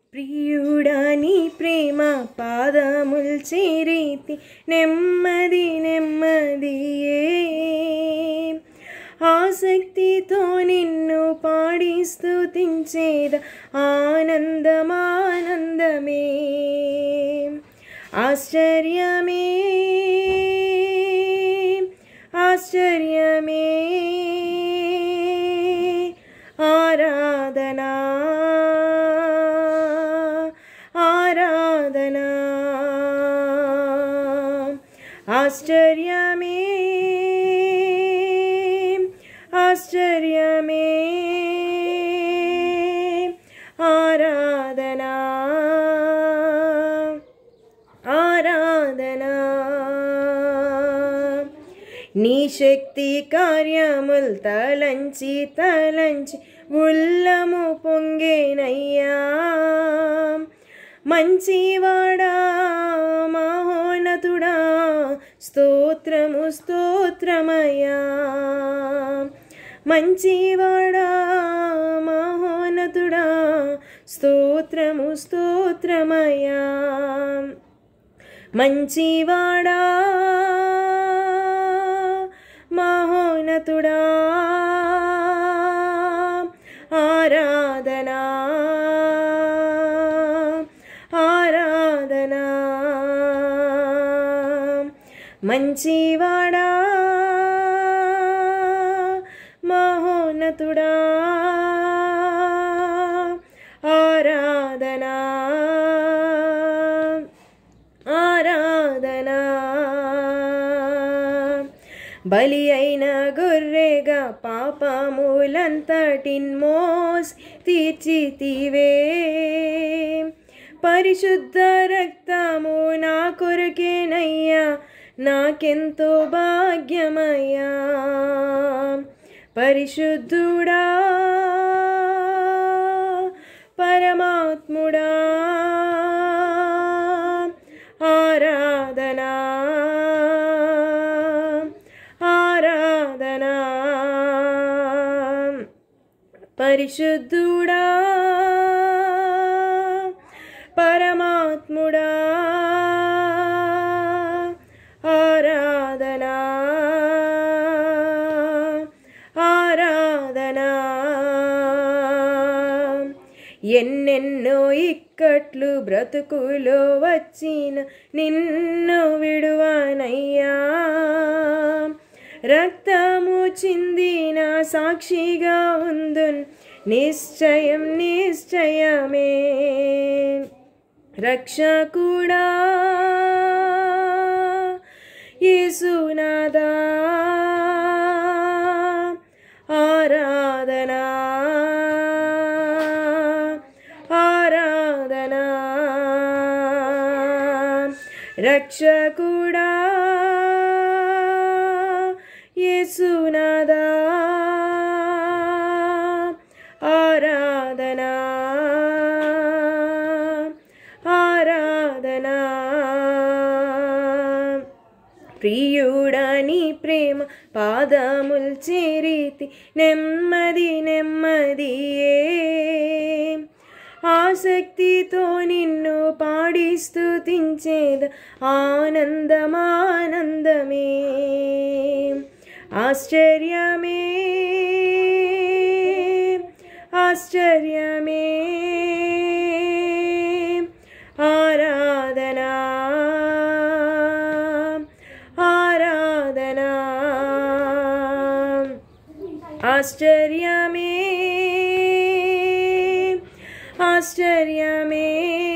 ప్రియుడా నీ ప్రేమ పాదముల్ చేరీతి నెమ్మది నెమ్మదియే ఆసక్తితో నిన్ను పాడి స్తుతించేద ఆనందమానందమే ఆశ్చర్యమే ఆశ్చర్యమే ఆరాధనా ఆరాధనా ఆశ్చర్యమే ఆశ్చర్యమే ఆరాధనా ఆరాధనా నీ శక్తి కార్యముల్ తలంచి తలంచి ఉల్లము పొంగేనయ్యా మంచివాడా మహోన్నతుడా స్తోత్రము స్తోత్రమయ్యా మంచివాడా మహోన్నతుడా స్తోత్రము స్తోత్రమయ్యా మంచివాడా మహోన్నతుడా ఆరాధనా ఆరాధనా మంచివాడా మహోన్నతుడా ఆరాధనా ఆరాధనా బలి అయిన గొర్రెగా పాపములంతటిన్ మోస్ తీర్చితివే పరిశుద్ధ రక్తము నా కొరకేనయ్యా నాకెంతో భాగ్యమయ్యా పరిశుద్ధుడా పరమాత్ముడా ఆరాధనా ఆరాధనా పరిశుద్ధుడా పరమాత్ముడా ఆరాధనా ఆరాధనా ఎన్నెన్నో ఇక్కట్లు బ్రతుకులో వచ్చిన నిన్ను విడువనయ్యా రక్తము చిందిన సాక్షిగా ఉందున్ నిశ్చయం నిశ్చయమే రక్షకుడా యేసునాదా ఆరాధనా ఆరాధనా రక్షకుడా యేసునాదా ఆరాధనా ఆరాధనా ప్రియుడని ప్రేమ పాదముల్ చేరీతి నెమ్మది నెమ్మదియే ఆసక్తితో నిన్ను పాడి స్తుతించేద ఆనందమానందమే ఆశ్చర్యమే ఆశ్చర్యమే ఆరాధనా ఆరాధనా ఆశ్చర్యమే ఆశ్చర్యమే